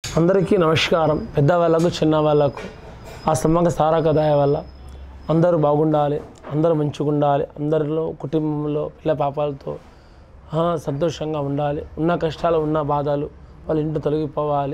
అందరికీ నమస్కారం పెద్దవాళ్ళకు చిన్నవాళ్ళకు ఆ సమ్మక సారక దయ వల్ల అందరూ బాగుండాలి అందరూ మంచిగా ఉండాలి అందరిలో కుటుంబంలో పిల్ల పాపాలతో ఆ, సంతోషంగా ఉండాలి ఉన్న కష్టాలు ఉన్న బాధలు వాళ్ళ ఇంట్లో తొలగిపోవాలి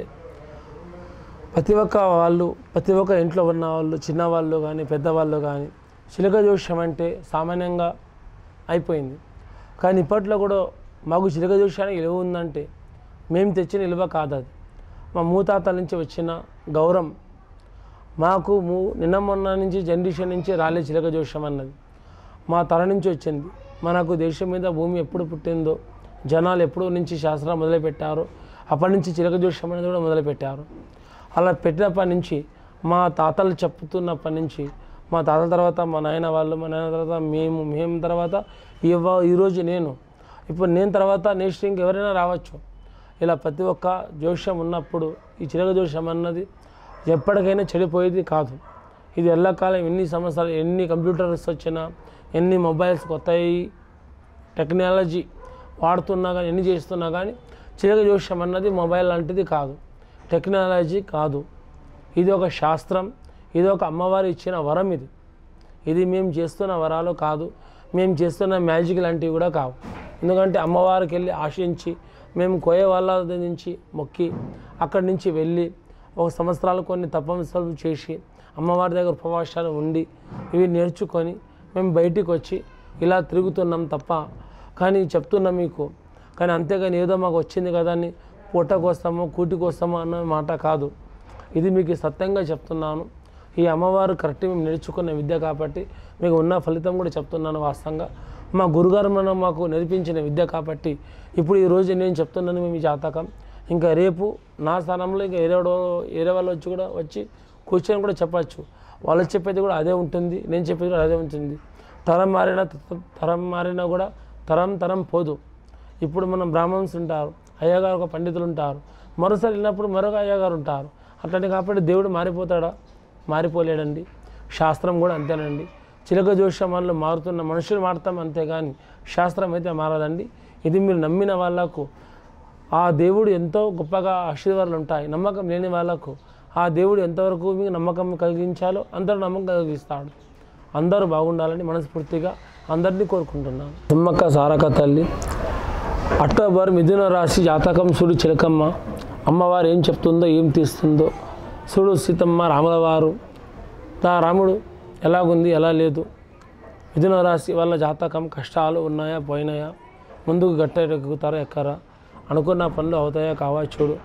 ప్రతి ఒక్క వాళ్ళు ప్రతి ఒక్క ఇంట్లో ఉన్న వాళ్ళు చిన్నవాళ్ళు కానీ పెద్దవాళ్ళు కానీ చిలక జోష్యం అంటే సామాన్యంగా అయిపోయింది కానీ ఇప్పట్లో కూడా మాకు చిలక జోష్యానికి విలువ ఉందంటే మేము తెచ్చిన విలువ కాదు అది మా మూతాతల నుంచి వచ్చిన గౌరవం మాకు మూ నిన్న మొన్న నుంచి జనరేషన్ నుంచి రాలే చిలక జోష్యం అన్నది మా తర నుంచి వచ్చింది మనకు దేశం మీద భూమి ఎప్పుడు పుట్టిందో జనాలు ఎప్పుడు నుంచి శాస్త్రం మొదలుపెట్టారో అప్పటి నుంచి చిలక జోష్యం అనేది కూడా మొదలుపెట్టారు అలా పెట్టినప్పటి నుంచి మా తాతలు చెప్తున్నప్పటి నుంచి మా తాత తర్వాత మా నాయన వాళ్ళు మా నాయన తర్వాత మేము మేము తర్వాత ఇవ ఈరోజు నేను ఇప్పుడు నేను తర్వాత నెక్స్ట్ ఇంకెవరైనా రావచ్చు ఇలా ప్రతి ఒక్క జోష్యం ఉన్నప్పుడు ఈ చిలక జోష్యం అన్నది ఎప్పటికైనా చెడిపోయేది కాదు ఇది ఎల్లకాలం ఎన్ని సంవత్సరాలు ఎన్ని కంప్యూటర్స్ వచ్చినా ఎన్ని మొబైల్స్ కొత్తవి టెక్నాలజీ వాడుతున్నా కానీ ఎన్ని చేస్తున్నా కానీ చిలక జోష్యం అన్నది మొబైల్ లాంటిది కాదు టెక్నాలజీ కాదు ఇది ఒక శాస్త్రం ఇది ఒక అమ్మవారు ఇచ్చిన వరం ఇది ఇది మేము చేస్తున్న వరాలు కాదు మేము చేస్తున్న మ్యాజిక్ లాంటివి కూడా కావు ఎందుకంటే అమ్మవారికి వెళ్ళి ఆశించి మేము కోయ వాళ్ళ నుంచి మొక్కి అక్కడి నుంచి వెళ్ళి ఒక సంవత్సరాలు కొన్ని తపస్సులు చేసి అమ్మవారి దగ్గర ఉపవాసాలు ఉండి ఇవి నేర్చుకొని మేము బయటికి వచ్చి ఇలా తిరుగుతున్నాం తప్ప కానీ చెప్తున్నా మీకు కానీ అంతేగాని ఏదో మాకు వచ్చింది కదా అని పూట కోస్తామో కూటి కోస్తామో అన్న మాట కాదు ఇది మీకు సత్యంగా చెప్తున్నాను ఈ అమ్మవారు కరెక్ట్ మేము నేర్చుకున్న విద్య కాబట్టి మీకు ఉన్న ఫలితం కూడా చెప్తున్నాను వాస్తవంగా మా గురుగారు మనం మాకు నేర్పించిన విద్య కాబట్టి ఇప్పుడు ఈ రోజు నేను చెప్తున్నాను మేము ఈ జాతకం ఇంకా రేపు నా స్థానంలో ఇంకా వేరే వేరే వాళ్ళు వచ్చి కూడా వచ్చి కూర్చొని కూడా చెప్పచ్చు వాళ్ళు చెప్పేది కూడా అదే ఉంటుంది నేను చెప్పేది కూడా అదే ఉంటుంది తరం మారిన తరం మారినా కూడా తరం తరం పోదు ఇప్పుడు మనం బ్రాహ్మణ్స్ ఉంటారు అయ్యగారు ఒక పండితులు ఉంటారు మరోసారి వెళ్ళినప్పుడు మరొక అయ్యగారు ఉంటారు అట్లాంటి కాబట్టి దేవుడు మారిపోతాడా మారిపోలేడండి శాస్త్రం కూడా అంతేనండి చిలక జోష్యం వల్ల మారుతున్న మనుషులు మారుతాం అంతేగాని శాస్త్రం అయితే మారదండి ఇది మీరు నమ్మిన వాళ్ళకు ఆ దేవుడు ఎంతో గొప్పగా ఆశీర్వాదాలు ఉంటాయి నమ్మకం లేని వాళ్ళకు ఆ దేవుడు ఎంతవరకు మీకు నమ్మకం కలిగించాలో అందరూ నమ్మకం కలిగిస్తాడు అందరూ బాగుండాలని మనస్ఫూర్తిగా అందరినీ కోరుకుంటున్నాను తుమ్మక్క సారక తల్లి అక్టోబర్ మిథున రాశి జాతకం సుడు చిలకమ్మ అమ్మవారు ఏం చెప్తుందో ఏం తీస్తుందో సుడు సీతమ్మ రాములవారు తా రాముడు ఎలాగుంది ఎలా లేదు మిథున రాశి వాళ్ళ జాతకం కష్టాలు ఉన్నాయా పోయినాయా ముందుకు గట్ట ఎక్కుతారా ఎక్కరా అనుకున్న పనులు అవుతాయా కావా చూడు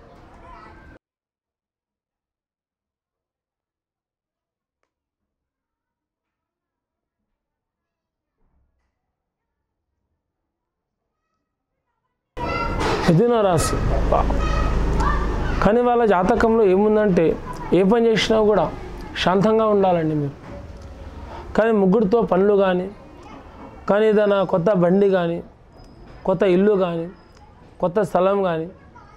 మిథున రాశి బా. కానీ వాళ్ళ జాతకంలో ఏముందంటే ఏ పని చేసినా కూడా శాంతంగా ఉండాలండి మీరు కానీ ముగ్గురితో పనులు కానీ కానీ ఏదైనా కొత్త బండి కానీ కొత్త ఇల్లు కానీ కొత్త స్థలం కానీ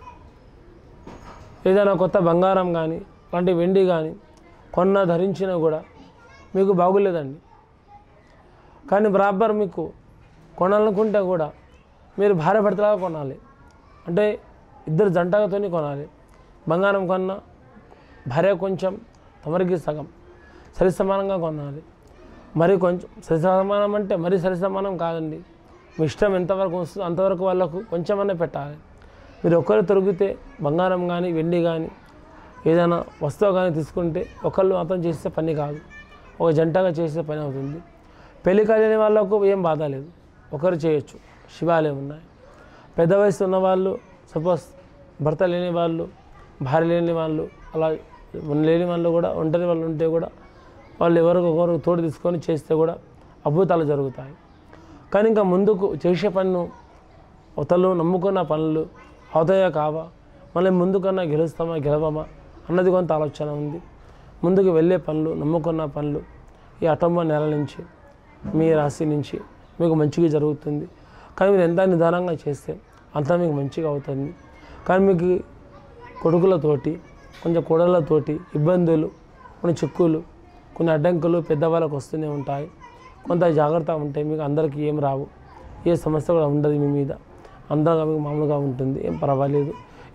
ఏదైనా కొత్త బంగారం కానీ అలాంటి వెండి కానీ కొన్న ధరించినా కూడా మీకు బాగులేదండి కానీ బరాబర్ మీకు కొనాలనుకుంటే కూడా మీరు భార్య భర్తలాగా కొనాలి అంటే ఇద్దరు జంటతోని కొనాలి బంగారం కొన్నా భార్య కొంచెం తమరికి సగం సరి సమానంగా కొనాలి మరి కొంచెం సరి సమానం అంటే మరి సరి సమానం కాదండి మీ ఇష్టం ఎంతవరకు వస్తుందో అంతవరకు వాళ్ళకు కొంచెమన్నా పెట్టాలి మీరు ఒక్కరు తొరిగితే బంగారం కానీ వెండి కానీ ఏదైనా వస్తువు కానీ తీసుకుంటే ఒకళ్ళు మాత్రం చేసే పని కాదు ఒక జంటగా చేసే పని అవుతుంది పెళ్లి కాలేని వాళ్ళకు ఏం బాధ లేదు ఒకరు చేయొచ్చు శివాలయం ఉన్నాయి పెద్ద వయసు ఉన్న వాళ్ళు సపోజ్ భర్త లేని వాళ్ళు భార్య లేని వాళ్ళు అలా లేని వాళ్ళు కూడా ఒంటరి వాళ్ళు ఉంటే కూడా వాళ్ళు ఎవరికి ఒకరు తోడు తీసుకొని చేస్తే కూడా అద్భుతాలు జరుగుతాయి కానీ ఇంకా ముందుకు చేసే పన్ను అవతలు నమ్ముకున్న పనులు అవుతాయా కావా మళ్ళీ ముందుకన్నా గెలుస్తామా గెలవమా అన్నది కొంత ఆలోచన ఉంది ముందుకు వెళ్ళే పనులు నమ్ముకున్న పనులు ఈ అటంబ నెల నుంచి మీ రాశి నుంచి మీకు మంచిగా జరుగుతుంది కానీ మీరు ఎంత నిదానంగా చేస్తే అంతా మీకు మంచిగా అవుతుంది కానీ మీకు కొడుకులతోటి కొంచెం కోడళ్ళతోటి ఇబ్బందులు కొన్ని చిక్కులు కొన్ని అడ్డంకులు పెద్దవాళ్ళకు వస్తూనే ఉంటాయి కొంత జాగ్రత్త ఉంటే మీకు అందరికీ ఏం రావు ఏ సమస్య కూడా ఉండదు మీ మీద అందరిగా మీకు మామూలుగా ఉంటుంది ఏం పర్వాలేదు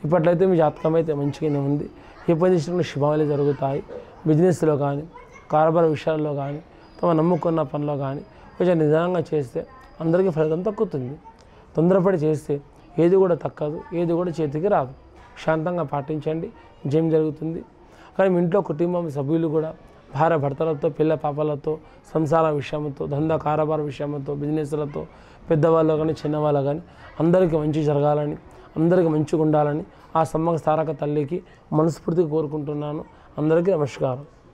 ఇప్పట్లయితే మీ జాతకం అయితే మంచిగానే ఉంది ఏ పని చేసినా శుభాలు జరుగుతాయి బిజినెస్లో కానీ కారబార విషయాల్లో కానీ తమ నమ్ముకున్న పనిలో కానీ కొంచెం నిదానంగా చేస్తే అందరికీ ఫలితం తక్కుతుంది తొందరపడి చేస్తే ఏది కూడా తక్కదు ఏది కూడా చేతికి రాదు శాంతంగా పాటించండి జయం జరుగుతుంది కానీ మీ ఇంట్లో కుటుంబం సభ్యులు కూడా భార్య భర్తలతో పిల్ల పాపలతో సంసార విషయంతో దందా కారబార విషయంతో బిజినెస్లతో పెద్దవాళ్ళు కానీ చిన్నవాళ్ళు కానీ అందరికీ మంచి జరగాలని అందరికీ మంచిగా ఉండాలని ఆ సమ్మక తారక తల్లికి మనస్ఫూర్తిగా కోరుకుంటున్నాను అందరికీ నమస్కారం